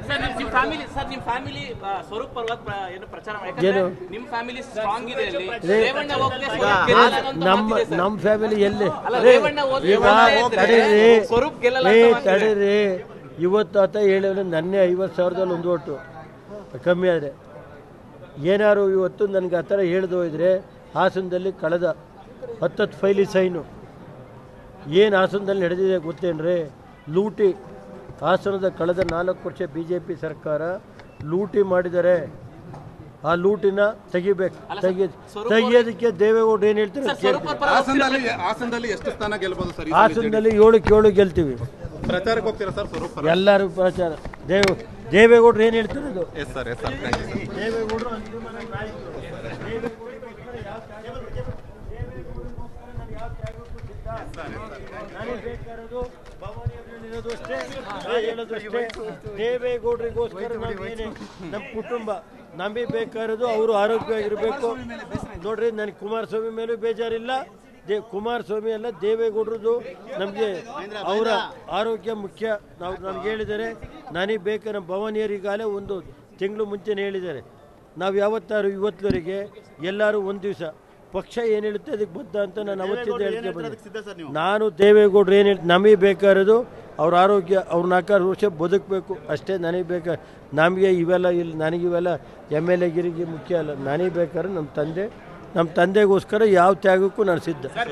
Sir ನಿಮ್ ನಿಮ್ family sir ನಿಮ್ ಫ್ಯಾಮಿಲಿ ಸ್ವರೂಪ್ ಪರವಾಗಿ ಪ್ರ- ಏನು ಪ್ರಚಾರ ಮಾಡಿ ಯಾಕಂದ್ರೆ ಏನು? ನಿಮ್ ಫ್ಯಾಮಿಲಿ ಸ್ಟ್ರಾಂಗ್ ಇದೆ ಅಲ್ಲಿ ರೇ- ರೇವಣ್ಣ ಹೋಗ್ಲಿ ಸ್ವರೂಪ್ ಗೆಲ್ಲಲ್ಲ ಅನ್ನೋ ನಮ್ಮ ಮಾತಿದೆ ಸರ್. ನಮ್ಮ ಫ್ಯಾಮಿಲಿ ಎಲ್ಲಿ ಅಲ್ಲ, ರೇ, ರೇವಣ್ಣ ಹೋದ್ರೆ ಈಗ ರೇವಣ್ಣ ಇದ್ರೆ ತಡೀರಿ ಸ್ವರೂಪ್ ಗೆಲ್ಲಲ್ಲ ಏ ಅಂತ ಮಾತಿದೆ. ತಡೀರಿ ಇವತ್ತು ಆತ ಹೇಳಿದ್ರೆ ನನ್ನೇ ಐವತ್ತು ಸಾವಿರದಲ್ಲಿ ಒಂದು ಓಟು ಕಮ್ಮಿ ಆದರೆ ಏನಾರು ಇವತ್ತು ನನಗೆ ಆ ಥರ ಹೇಳ್ದು ಹೋದ್ರೆ ಹಾಸನದಲ್ಲಿ ಕಳೆದ ಹತ್ತತ್ತು ಫೈಲಿ ಸೈನು ಏನು ಹಾಸನದಲ್ಲಿ ನಡೆದಿದೆ ಗೊತ್ತೇನ್ರಿ ಲೂಟಿ ಹಾಸನದ ಕಳೆದ ನಾಲ್ಕು ವರ್ಷ ಬಿ ಜೆ ಪಿ ಸರ್ಕಾರ ಲೂಟಿ ಮಾಡಿದ್ದಾರೆ ಆ ಲೂಟಿನ ತೆಗಿಬೇಕು ತೆಗಿ ತೆಗಿಯೋದಕ್ಕೆ ದೇವೇಗೌಡರು ಏನು ಹೇಳ್ತಾರೆ ಸರ್, ಸ್ವರೂಪ್ ಕೇಳ್ತೀವಿ. ಪರ ಹಾಸನದಲ್ಲಿ ಹಾಸನದಲ್ಲಿ ಎಷ್ಟು ಸ್ಥಾನ ಗೆಲ್ಬಹುದು ಸರ್ ಈ ಸಲ ಹಾಸನದಲ್ಲಿ ಏಳಕ್ಕೆ ಏಳು ಗೆಲ್ತೀವಿ ಪ್ರಚಾರಕ್ಕೆ ಹೋಗ್ತೀರಾ ಸರ್ ಸ್ವರೂಪ್ ಪರ ಎಲ್ಲರೂ ಪ್ರಚಾರ ದೇವ್ ದೇವೇಗೌಡರು ಏನು ಹೇಳ್ತಾರೆ ಅದು yes sir yes sir thank you ದೇವೇಗೌಡರು ಅಂತಿಮನ ನಾಯಕರು. ದೇವೇಗೌಡರಿಗೋಸ್ಕರ ಯಾವ ತ್ಯಾಗ- ದೇವೇಗೌಡರಿಗೋಸ್ಕರ ನಾನು ಯಾವ ತ್ಯಾಗಕ್ಕೂ ಸಿದ್ಧ. ನನಗೆ ಬೇಕಾಗಿರೋದು ಭವಾನಿಯವ್ರು ಹೇಳೋದು ಅಷ್ಟೇ ನಾನು ಹೇಳೋದು ಅಷ್ಟೇ ದೇವೇಗೌಡರಿಗೋಸ್ಕರ ನಾವು ಏನೇ ನಮ್ಮ ಕುಟುಂಬ ನಮಗೆ ಬೇಕಾಗಿರೋದು ಅವರು ಆರೋಗ್ಯವಾಗಿರಬೇಕು ನೋಡ್ರಿ ನನಗೆ ಕುಮಾರಸ್ವಾಮಿ ಮೇಲೂ ಬೇಜಾರಿಲ್ಲ ದೇ ಕುಮಾರಸ್ವಾಮಿ ಅಲ್ಲ ದೇವೇಗೌಡರದು ನಮಗೆ ಅವರ ಆರೋಗ್ಯ ಮುಖ್ಯ ನಾವು ನಮ್ಗೆ ಹೇಳಿದ್ದಾರೆ ನನಗೆ ಬೇಕು ನಮ್ಮ ಭವಾನಿಯರಿಗಾಲೇ ಒಂದು ತಿಂಗಳು ಮುಂಚೆನೇ ಹೇಳಿದ್ದಾರೆ ನಾವು ಯಾವತ್ತಾರು ಇವತ್ತುವರೆಗೆ ಎಲ್ಲರೂ ಒಂದು ದಿವಸ ಪಕ್ಷ ಏನು ಹೇಳುತ್ತೆ ಅದಕ್ಕೆ ಬದ್ಧ ಅಂತ ನಾನು ಅವತ್ತಿಂದ ಹೇಳ್ತಾ ಬಂದೆ ನಾನು ದೇವೇಗೌಡರು ಏನು ಹೇಳ್ತೀನಿ ನಮಗೆ ಬೇಕಾಗಿರೋದು ಅವ್ರ ಆರೋಗ್ಯ ಅವ್ರ ನಾಲ್ಕಾರು ವರ್ಷ ಬದುಕಬೇಕು ಅಷ್ಟೇ ನನಗೆ ಬೇಕಾ ನಮಗೆ ಇವೆಲ್ಲ ಇಲ್ಲಿ ನನಗೆ ಇವೆಲ್ಲ ಎಮ್ ಎಲ್ ಎ ಗಿರಿಗೆ ಮುಖ್ಯ ಅಲ್ಲ ನನಗೆ ಬೇಕಾದ್ರೆ ನಮ್ಮ ತಂದೆ ನಮ್ಮ ತಂದೆಗೋಸ್ಕರ ಯಾವ ತ್ಯಾಗಕ್ಕೂ ನಾನು ಸಿದ್ಧ